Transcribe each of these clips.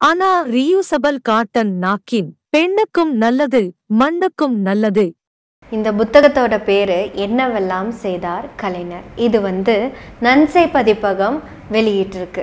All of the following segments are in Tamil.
ஆனா ரீயூசபிள் காட்டன் நாக்கின் பெண்ணுக்கும் நல்லது மண்ணுக்கும் நல்லது இந்த புத்தகத்தோட பேர் என்னவெல்லாம் செய்தார் கலைஞர் இது வந்து நன்சை பதிப்பகம் வெளியிட்டிருக்கு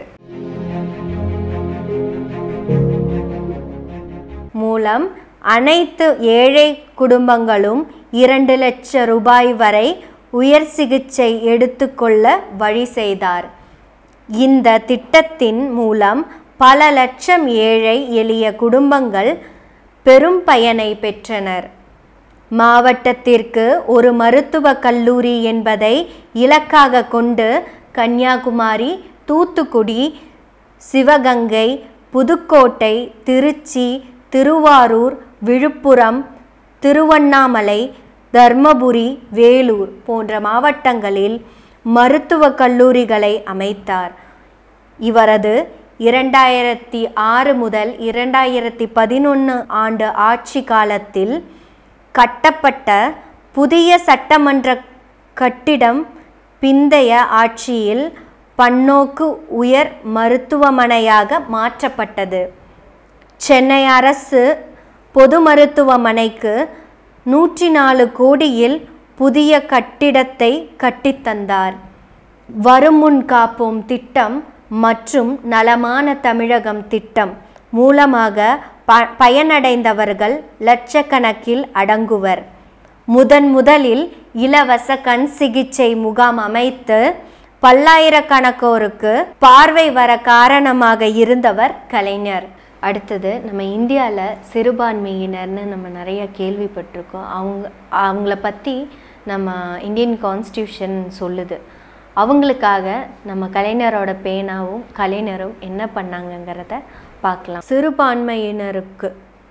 மூலம் அனைத்து ஏழை குடும்பங்களும் இரண்டு லட்சம் ரூபாய் வரை உயர் சிகிச்சை எடுத்துக்கொள்ள வழி செய்தார் இந்த திட்டத்தின் மூலம் பல லட்சம் ஏழை எளிய குடும்பங்கள் பெரும் பயனை பெற்றனர் மாவட்டத்திற்கு ஒரு மருத்துவக் கல்லூரி என்பதை இலக்காக கொண்டு கன்னியாகுமரி தூத்துக்குடி சிவகங்கை புதுக்கோட்டை திருச்சி திருவாரூர் விழுப்புரம் திருவண்ணாமலை தர்மபுரி வேலூர் போன்ற மாவட்டங்களில் மருத்துவக் கல்லூரிகளை அமைத்தார் இவரது இரண்டாயிரத்தி ஆறு முதல் இரண்டாயிரத்தி பதினொன்று ஆண்டு ஆட்சி காலத்தில் கட்டப்பட்ட புதிய சட்டமன்ற கட்டிடம் பிந்தைய ஆட்சியில் பன்னோக்கு உயர் மருத்துவமனையாக மாற்றப்பட்டது சென்னை அரசு பொது மருத்துவமனைக்கு நூற்றி நாலு கோடியில் புதிய கட்டிடத்தை கட்டித்தந்தார் வருமுன் காப்போம் திட்டம் மற்றும் நலமான தமிழகம் திட்டம் மூலமாக ப பயனடைந்தவர்கள் லட்சக்கணக்கில் அடங்குவர் முதன் முதலில் இலவச கண் சிகிச்சை முகாம் அமைத்து பல்லாயிரக்கணக்கோருக்கு பார்வை வர காரணமாக இருந்தவர் கலைஞர் அடுத்தது நம்ம இந்தியாவில் சிறுபான்மையினர்னு நம்ம நிறைய கேள்விப்பட்டிருக்கோம் அவங்க அவங்கள பற்றி நம்ம இந்தியன் கான்ஸ்டியூஷன் சொல்லுது அவங்களுக்காக நம்ம கலைஞரோட பேனாவும் கலைஞரும் என்ன பண்ணாங்கங்கிறத பார்க்கலாம் சிறுபான்மையினருக்கு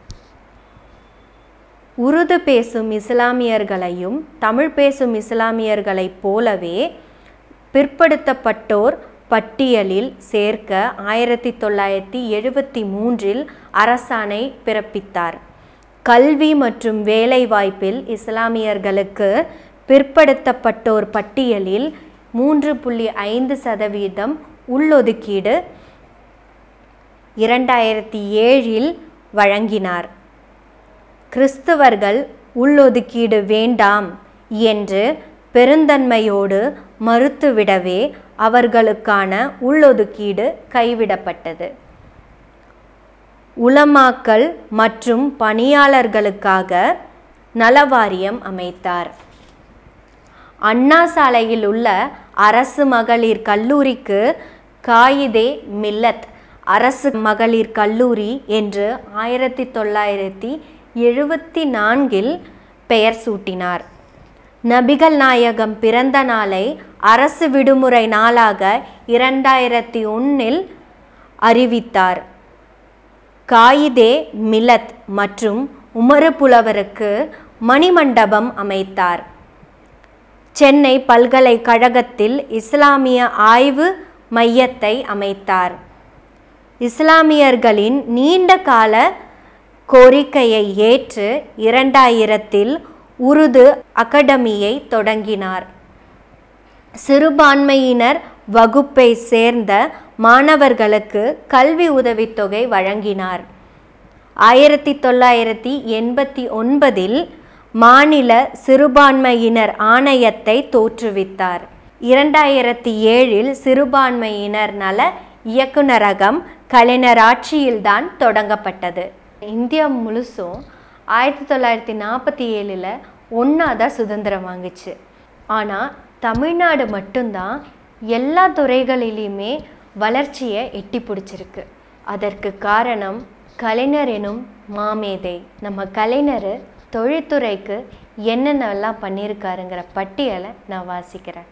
உருது பேசும் இஸ்லாமியர்களையும் தமிழ் பேசும் இஸ்லாமியர்களைப் போலவே பிற்படுத்தப்பட்டோர் பட்டியலில் சேர்க்க ஆயிரத்தி தொள்ளாயிரத்தி எழுபத்தி மூன்றில் அரசாணை பிறப்பித்தார் கல்வி மற்றும் வேலைவாய்ப்பில் இஸ்லாமியர்களுக்கு பிற்படுத்தப்பட்டோர் பட்டியலில் மூன்று புள்ளி ஐந்து சதவீதம் உள்ளொதுக்கீடு இரண்டாயிரத்தி ஏழில் வழங்கினார் கிறிஸ்தவர்கள் உள்ளொதுக்கீடு வேண்டாம் என்று பெருந்தன்மையோடு மறுத்துவிடவே அவர்களுக்கான உள்ளொதுக்கீடு கைவிடப்பட்டது உலமாக்கல் மற்றும் பணியாளர்களுக்காக நலவாரியம் அமைத்தார் அண்ணா சாலையில் உள்ள அரசு மகளிர் கல்லூரிக்கு காயிதே மில்லத் அரசு மகளிர் கல்லூரி என்று ஆயிரத்தி தொள்ளாயிரத்தி எழுபத்தி நான்கில் பெயர் சூட்டினார் நபிகள் நாயகம் பிறந்த நாளை அரசு விடுமுறை நாளாக இரண்டாயிரத்தி ஒன்றில் அறிவித்தார் காயிதே மிலத் மற்றும் உமரு புலவருக்கு மணிமண்டபம் அமைத்தார் சென்னை பல்கலைக்கழகத்தில் இஸ்லாமிய ஆய்வு மையத்தை அமைத்தார் இஸ்லாமியர்களின் நீண்ட கால கோரிக்கையை ஏற்று இரண்டாயிரத்தில் உருது அகாடமியை தொடங்கினார் சிறுபான்மையினர் வகுப்பை சேர்ந்த மாணவர்களுக்கு கல்வி உதவித்தொகை வழங்கினார் ஆயிரத்தி தொள்ளாயிரத்தி எண்பத்தி ஒன்பதில் மாநில சிறுபான்மையினர் ஆணையத்தை தோற்றுவித்தார் இரண்டாயிரத்தி ஏழில் சிறுபான்மையினர் நல இயக்குநரகம் கலைஞர் ஆட்சியில்தான் தொடங்கப்பட்டது இந்தியா முழுசும் ஆயிரத்தி தொள்ளாயிரத்தி நாற்பத்தி ஏழில் ஒன்றா தான் சுதந்திரம் வாங்குச்சு ஆனால் தமிழ்நாடு மட்டும்தான் எல்லா துறைகளிலையுமே வளர்ச்சியை எட்டி பிடிச்சிருக்கு அதற்கு காரணம் கலைஞர் எனும் மாமேதை நம்ம கலைஞர் தொழில்துறைக்கு என்னென்னலாம் பண்ணியிருக்காருங்கிற பட்டியலை நான் வாசிக்கிறேன்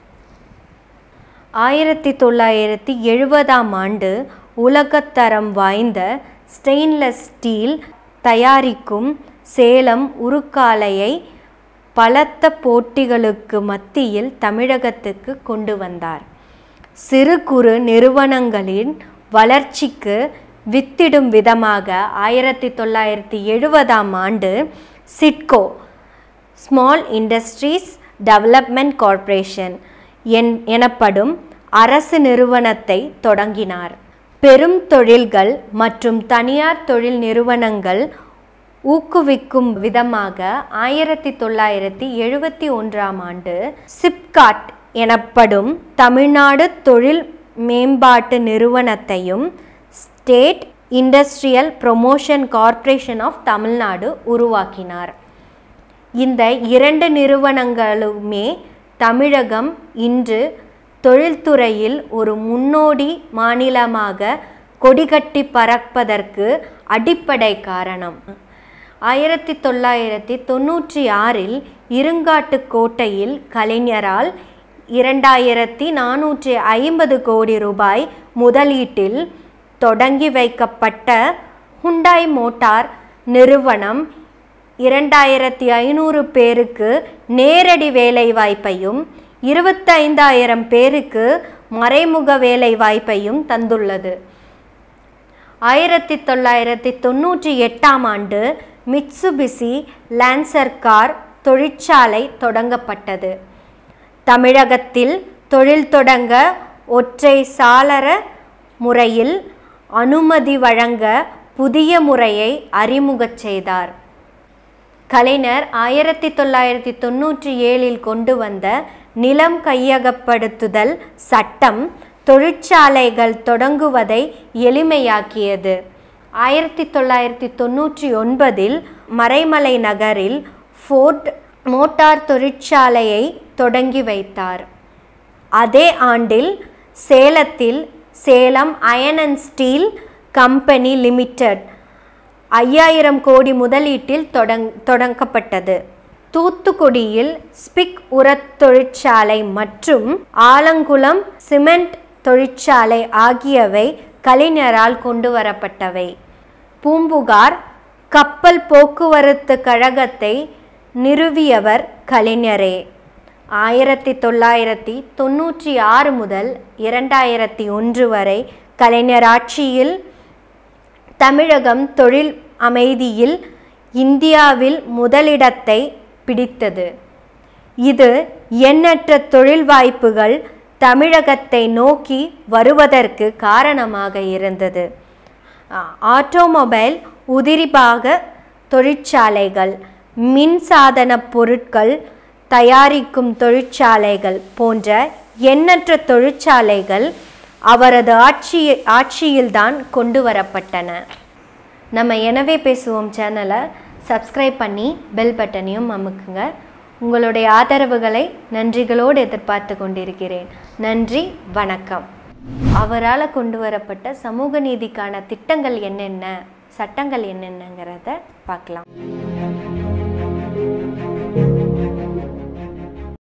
ஆயிரத்தி தொள்ளாயிரத்தி எழுபதாம் ஆண்டு உலகத்தரம் வாய்ந்த ஸ்டெயின்லெஸ் ஸ்டீல் தயாரிக்கும் சேலம் உருக்காலையை பலத்த போட்டிகளுக்கு மத்தியில் தமிழகத்துக்கு கொண்டு வந்தார் சிறு குறு நிறுவனங்களின் வளர்ச்சிக்கு வித்திடும் விதமாக ஆயிரத்தி தொள்ளாயிரத்தி எழுபதாம் ஆண்டு SIDCO small industries development corporation என் எனப்படும் அரசு நிறுவனத்தை தொடங்கினார் பெரும் தொழில்கள் மற்றும் தனியார் தொழில் நிறுவனங்கள் ஊக்குவிக்கும் விதமாக ஆயிரத்தி தொள்ளாயிரத்தி எழுபத்தி ஒன்றாம் ஆண்டு சிப்காட் எனப்படும் தமிழ்நாடு தொழில் மேம்பாட்டு நிறுவனத்தையும் state industrial promotion corporation of Tamil Nadu உருவாக்கினார் இந்த இரண்டு நிறுவனங்களுமே தமிழகம் இன்று தொழில்துறையில் ஒரு முன்னோடி மாநிலமாக கொடிகட்டி பறப்பதற்கு அடிப்படை காரணம் ஆயிரத்தி தொள்ளாயிரத்தி தொண்ணூற்றி ஆறில் இருங்காட்டு கோட்டையில் கலைஞரால் இரண்டாயிரத்தி நானூற்றி ஐம்பது கோடி ரூபாய் முதலீட்டில் தொடங்கி வைக்கப்பட்ட ஹுண்டாய் மோட்டார் நிறுவனம் இரண்டாயிரத்தி ஐநூறு பேருக்கு நேரடி வேலைவாய்ப்பையும் இருபத்தைந்தாயிரம் பேருக்கு மறைமுக வேலைவாய்ப்பையும் தந்துள்ளது ஆயிரத்தி தொள்ளாயிரத்தி தொண்ணூற்றி எட்டாம் ஆண்டு மிட்சுபிசி லான்சர் கார் தொழிற்சாலை தொடங்கப்பட்டது தமிழகத்தில் தொழில் தொடங்க ஒற்றை சாளர முறையில் அனுமதி வழங்க புதிய முறையை அறிமுகச் செய்தார் கலைஞர் ஆயிரத்தி தொள்ளாயிரத்தி தொண்ணூற்றி ஏழில் கொண்டு வந்த நிலம் கையகப்படுத்துதல் சட்டம் தொழிற்சாலைகள் தொடங்குவதை எளிமையாக்கியது ஆயிரத்தி தொள்ளாயிரத்தி தொண்ணூற்றி ஒன்பதில் மறைமலை நகரில் ஃபோர்ட் மோட்டார் தொழிற்சாலையை தொடங்கி வைத்தார் அதே ஆண்டில் சேலத்தில் Salem iron and steel company limited ஐயாயிரம் கோடி முதலீட்டில் தொடங் தொடங்கப்பட்டது தூத்துக்குடியில் ஸ்பிக் உரத் தொழிற்சாலை மற்றும் ஆலங்குளம் சிமெண்ட் தொழிற்சாலை ஆகியவை கலைஞரால் கொண்டு வரப்பட்டவை பூம்புகார் கப்பல் போக்குவரத்து கழகத்தை நிறுவியவர் கலைஞரே ஆயிரத்தி தொள்ளாயிரத்தி தொண்ணூற்றி ஆறு முதல் இரண்டாயிரத்தி ஒன்று வரை கலைஞர் ஆட்சியில் தமிழகம் தொழில் அமைதியில் இந்தியாவில் முதலிடத்தை பிடித்தது இது எண்ணற்ற தொழில் வாய்ப்புகள் தமிழகத்தை நோக்கி வருவதற்கு காரணமாக இருந்தது ஆட்டோமொபைல் உதிரிபாக தொழிற்சாலைகள் மின்சாதன பொருட்கள் தயாரிக்கும் தொழிற்சாலைகள் போன்ற எண்ணற்ற தொழிற்சாலைகள் அவரது ஆட்சி ஆட்சியில்தான் கொண்டு வரப்பட்டன நம்ம எனவே பேசுவோம் சேனலை சப்ஸ்கிரைப் பண்ணி பெல் பட்டனையும் அமுக்குங்க உங்களுடைய ஆதரவுகளை நன்றிகளோடு எதிர்பார்த்து கொண்டிருக்கிறேன் நன்றி வணக்கம் அவரால் கொண்டு வரப்பட்ட சமூக நீதிக்கான திட்டங்கள் என்னென்ன சட்டங்கள் என்னென்னங்கிறத பார்க்கலாம்